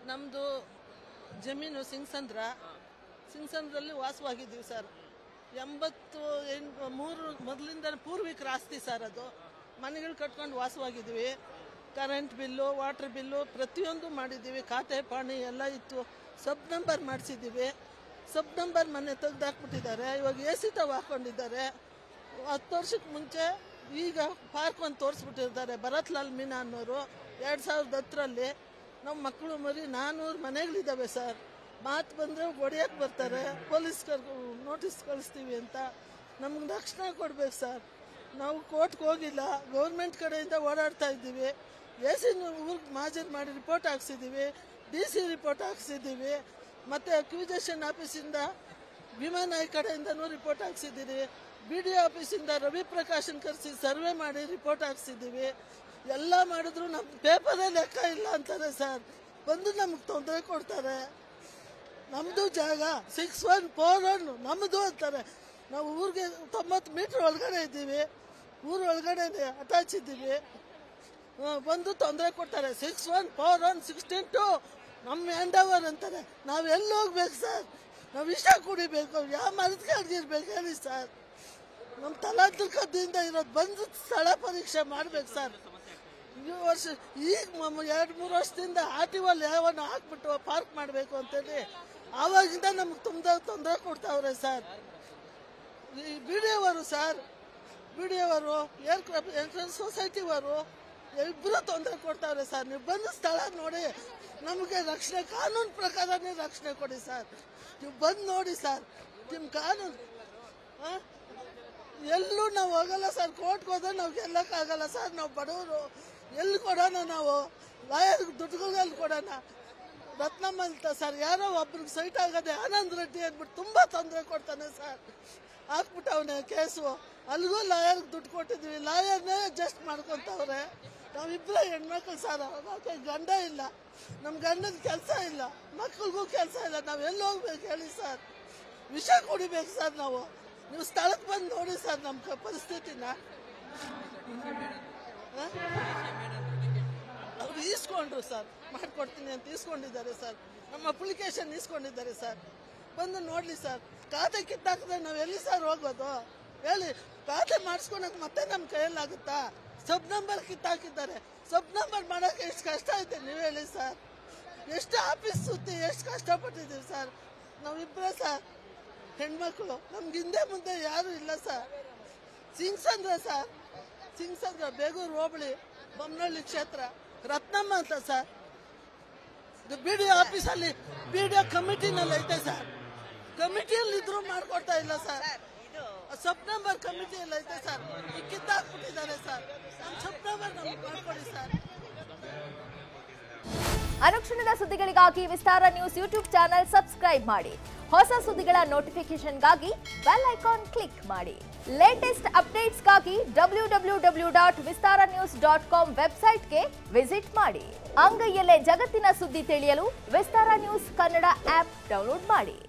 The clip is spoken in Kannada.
ನಮ್ಮದು ಜಮೀನು ಸಿಂಗ್ಸಂದ್ರ ಸಿಂಗ್ಸಂದ್ರಲ್ಲಿ ವಾಸವಾಗಿದ್ದೀವಿ ಸರ್ ಎಂಬತ್ತು ಎಂಟು ಮೂರು ಮೊದಲಿಂದ ಪೂರ್ವಿಕರ ಆಸ್ತಿ ಸರ್ ಅದು ಮನೆಗಳು ಕಟ್ಕೊಂಡು ವಾಸವಾಗಿದ್ದೀವಿ ಕರೆಂಟ್ ಬಿಲ್ಲು ವಾಟರ್ ಬಿಲ್ಲು ಪ್ರತಿಯೊಂದು ಮಾಡಿದ್ದೀವಿ ಖಾತೆ ಪಾಣಿ ಎಲ್ಲ ಇತ್ತು ಸಬ್ ನಂಬರ್ ಮಾಡಿಸಿದ್ದೀವಿ ಸಬ್ ನಂಬರ್ ಮನೆ ತೆಗ್ದಾಕ್ಬಿಟ್ಟಿದ್ದಾರೆ ಇವಾಗ ಎ ಸಿ ತವ ಹಾಕೊಂಡಿದ್ದಾರೆ ಹತ್ತು ವರ್ಷಕ್ಕೆ ಮುಂಚೆ ಈಗ ಪಾರ್ಕ್ ಒಂದು ತೋರಿಸ್ಬಿಟ್ಟಿರ್ತಾರೆ ಭರತ್ ಲಾಲ್ ಮೀನಾ ಅನ್ನೋರು ಎರಡು ಸಾವಿರದ ಹತ್ತರಲ್ಲಿ ನಮ್ಮ ಮಕ್ಕಳು ಮರಿ ನಾನ್ನೂರು ಮನೆಗಳಿದ್ದಾವೆ ಸರ್ ಮಾತು ಬಂದರೆ ಹೊಡೆಯಕ್ಕೆ ಬರ್ತಾರೆ ಪೊಲೀಸ್ ನೋಟಿಸ್ ಕಳಿಸ್ತೀವಿ ಅಂತ ನಮ್ಗೆ ರಕ್ಷಣೆ ಕೊಡ್ಬೇಕು ಸರ್ ನಾವು ಕೋರ್ಟ್ಗೆ ಹೋಗಿಲ್ಲ ಗೌರ್ಮೆಂಟ್ ಕಡೆಯಿಂದ ಓಡಾಡ್ತಾ ಇದ್ದೀವಿ ಎ ಸಿ ಊರಿಗೆ ಮಾಜರ್ ಮಾಡಿ ರಿಪೋರ್ಟ್ ಹಾಕ್ಸಿದ್ದೀವಿ ಡಿ ಸಿ ರಿಪೋರ್ಟ್ ಹಾಕ್ಸಿದ್ದೀವಿ ಮತ್ತು ಅಕ್ವಿಜೇಷನ್ ಆಫೀಸಿಂದ ಭೀಮಾನಾಯ್ ಕಡೆಯಿಂದನೂ ರಿಪೋರ್ಟ್ ಹಾಕ್ಸಿದ್ದೀರಿ ಬಿ ಡಿ ಆಫೀಸಿಂದ ರವಿ ಪ್ರಕಾಶನ್ ಕರೆಸಿ ಸರ್ವೆ ಮಾಡಿ ರಿಪೋರ್ಟ್ ಹಾಕ್ಸಿದ್ದೀವಿ ಎಲ್ಲ ಮಾಡಿದ್ರು ನಮ್ಮ ಪೇಪರೇ ಲೆಕ್ಕ ಇಲ್ಲ ಅಂತಾರೆ ಸರ್ ಬಂದು ನಮಗೆ ತೊಂದರೆ ಕೊಡ್ತಾರೆ ನಮ್ಮದು ಜಾಗ ಸಿಕ್ಸ್ ಒನ್ ಫೋರ್ ಒನ್ ನಮ್ಮದು ಅಂತಾರೆ ನಾವು ಊರಿಗೆ ತೊಂಬತ್ತು ಮೀಟ್ರ್ ಒಳಗಡೆ ಇದ್ದೀವಿ ಊರ ಒಳಗಡೆ ಅಟ್ಯಾಚ್ ಇದ್ದೀವಿ ಆ, ಬಂದು ತೊಂದರೆ ಕೊಡ್ತಾರೆ six one four one sixteen two ನಮ್ಮ ಹ್ಯಾಂಡ್ ಓವರ್ ಅಂತಾರೆ ನಾವು ಎಲ್ಲಿ ಹೋಗ್ಬೇಕು ಸರ್ ನಾವು ವಿಷ ಕುಡಿಬೇಕು ಯಾವ ಮರದ ಕೆಳಗಿರ್ಬೇಕು ಹೇಳಿ ಸರ್ ನಮ್ಮ ತಲಾಂತರದಿಂದ ಇರೋದು ಬಂದು ಸ್ಥಳ ಪರೀಕ್ಷೆ ಮಾಡ್ಬೇಕು ಸರ್ ಈ ವರ್ಷ ಈಗ ಎರಡು ಮೂರು ವರ್ಷದಿಂದ ಆರ್ ಟಿ ಒಲ್ ಯಾವನ್ನ ಹಾಕ್ಬಿಟ್ಟು ಪಾರ್ಕ್ ಮಾಡಬೇಕು ಅಂತೇಳಿ ಆವಾಗಿಂದ ನಮ್ಗೆ ತುಂಬ ತೊಂದರೆ ಕೊಡ್ತಾವ್ರೆ ಸರ್ ಈ ಬಿ ಡಿ ಅವರು ಸರ್ ಬಿ ಡಿ ಅವರು ಏರ್ ಎಂಟ್ರೆನ್ಸ್ ಸೊಸೈಟಿವರು ಇಬ್ಬರು ತೊಂದರೆ ಕೊಡ್ತಾವ್ರೆ ಸರ್ ನೀವು ಬಂದು ಸ್ಥಳ ನೋಡಿ ನಮಗೆ ರಕ್ಷಣೆ ಕಾನೂನು ಪ್ರಕಾರನೇ ರಕ್ಷಣೆ ಕೊಡಿ ಸರ್ ನೀವು ಬಂದು ನೋಡಿ ಸರ್ ನಿಮ್ಮ ಕಾನೂನು ಆ? ಎಲ್ಲೂ ನಾವು ಹೋಗಲ್ಲ ಸರ್ ಕೋರ್ಟ್ಗೆ ಹೋದ್ರೆ ನಾವು ಗೆಲ್ಲಕ್ಕಾಗಲ್ಲ ಸರ್ ನಾವು ಬಡವರು ಎಲ್ಲಿ ಕೊಡೋಣ ನಾವು ಲಾಯರ್ಗೆ ದುಡ್ಡುಗಳಲ್ಲಿ ಕೊಡೋಣ ರತ್ನಮ್ಮ ಅಂತ ಸರ್ ಯಾರೋ ಒಬ್ರಿಗೆ ಸೈಟ್ ಆಗದೆ ಆನಂದ್ ರೆಡ್ಡಿ ಅಂದ್ಬಿಟ್ಟು ತುಂಬ ತೊಂದರೆ ಕೊಡ್ತಾನೆ ಸರ್ ಹಾಕ್ಬಿಟ್ಟವನೆ ಕೇಸು ಅಲ್ಲಿಗೂ ಲಾಯರ್ಗೆ ದುಡ್ಡು ಕೊಟ್ಟಿದ್ವಿ ಲಾಯರ್ನೇ ಅಡ್ಜಸ್ಟ್ ಮಾಡ್ಕೊತವ್ರೆ ನಾವಿಬ್ಬರೇ ಹೆಣ್ಮಕ್ಳು ಸರ್ ಅವ್ರಿಗೆ ಗಂಡ ಇಲ್ಲ ನಮ್ಮ ಗಂಡನ ಕೆಲಸ ಇಲ್ಲ ಮಕ್ಳಿಗೂ ಕೆಲಸ ಇಲ್ಲ ನಾವು ಎಲ್ಲಿ ಹೋಗ್ಬೇಕು ಹೇಳಿ ಸರ್ ವಿಷ ಕುಡಿಬೇಕು ಸರ್ ನಾವು ನೀವು ಸ್ಥಳಕ್ಕೆ ಬಂದು ನೋಡಿ ಸರ್ ನಮ್ಮ ಕ- ಪರಿಸ್ಥಿತಿನ ಆ? ಅವ್ರು ಈಸ್ಕೊಂಡ್ರು ಸರ್ ಮಾಡ್ಕೊಡ್ತೀನಿ ಅಂತ ಈಸ್ಕೊಂಡಿದ್ದಾರೆ ಸರ್ ನಮ್ಮ ಅಪ್ಲಿಕೇಶನ್ ಈಸ್ಕೊಂಡಿದ್ದಾರೆ ಸರ್ ಬಂದು ನೋಡ್ಲಿ ಸರ್ ಖಾತೆ ಕಿತ್ತಾಕಿದ್ರೆ ನಾವು ಎಲ್ಲಿ ಸರ್ ಹೋಗೋದು ಹೇಳಿ ಖಾತೆ ಮಾಡಿಸ್ಕೊಳಕ್ ಮತ್ತೆ ನಮ್ಮ ಕೈಯಲ್ಲಾಗುತ್ತಾ ಸಬ್ ನಂಬರ್ ಕಿತ್ತಾಕಿದ್ದಾರೆ ಸಬ್ ನಂಬರ್ ಮಾಡೋಕೆ ಎಷ್ಟು ಕಷ್ಟ ಐತೆ ನೀವು ಹೇಳಿ ಸರ್ ಎಷ್ಟು ಆಫೀಸ್ ಸುತ್ತಿ ಎಷ್ಟು ಕಷ್ಟಪಟ್ಟಿದ್ದೀವಿ ಸರ್ ನಾವಿಬ್ಬರೇ ಸರ್ ಹೆಣ್ಮಕ್ಳು ನಮ್ಗೆ ಹಿಂದೆ ಮುಂದೆ ಯಾರು ಇಲ್ಲ ಸರ್ ಸಿಂಗ್ಸಂದ್ರ ಸರ್ ಸಿಂಗ್ಸಂದ್ರ ಬೇಗೂರು ಹೋಬಳಿ ಬೊಮ್ಮನಹಳ್ಳಿ ಕ್ಷೇತ್ರ ರತ್ನಮ್ಮ ಅಂತ ಸರ್ ಬಿ ಡಿ ಆಫೀಸಲ್ಲಿ ಬಿ ಡಿ ಕಮಿಟಿನಲ್ಲಿ ಐತೆ ಸರ್ ಕಮಿಟಿಯಲ್ಲಿ ಇದ್ರು ಮಾಡ್ಕೊಡ್ತಾ ಇಲ್ಲ ಸರ್ ಸಬ್ ನಂಬರ್ ಕಮಿಟಿಯಲ್ಲಿ ಐತೆ ಸರ್ ಈಗ ಕಿತ್ತಾಕ್ಬಿಟ್ಟಿದ್ದಾರೆ ಸರ್ ನಮ್ಮ ಸಬ್ ನಂಬರ್ ನಮ್ಗೆ ಮಾಡ್ಕೊಡಿ ಸರ್ ಅನುಕ್ಷಣದ ಸುದ್ದಿಗಳಿಗಾಗಿ Vistara news YouTube channel subscribe ಮಾಡಿ ಹೊಸ ಸುದ್ದಿಗಳ ನೋಟಿಫಿಕೇಶನ್ಗಾಗಿ ಬೆಲ್ ಐಕಾನ್ ಕ್ಲಿಕ್ ಮಾಡಿ ಲೇಟೆಸ್ಟ್ ಅಪ್ಡೇಟ್ಸ್ಗಾಗಿ W W W dot Vistara news dot com ವೆಬ್ಸೈಟ್ಗೆ ವಿಸಿಟ್ ಮಾಡಿ ಅಂಗೈಯಲ್ಲೇ ಜಗತ್ತಿನ ಸುದ್ದಿ ತಿಳಿಯಲು Vistara news Kannada app download ಮಾಡಿ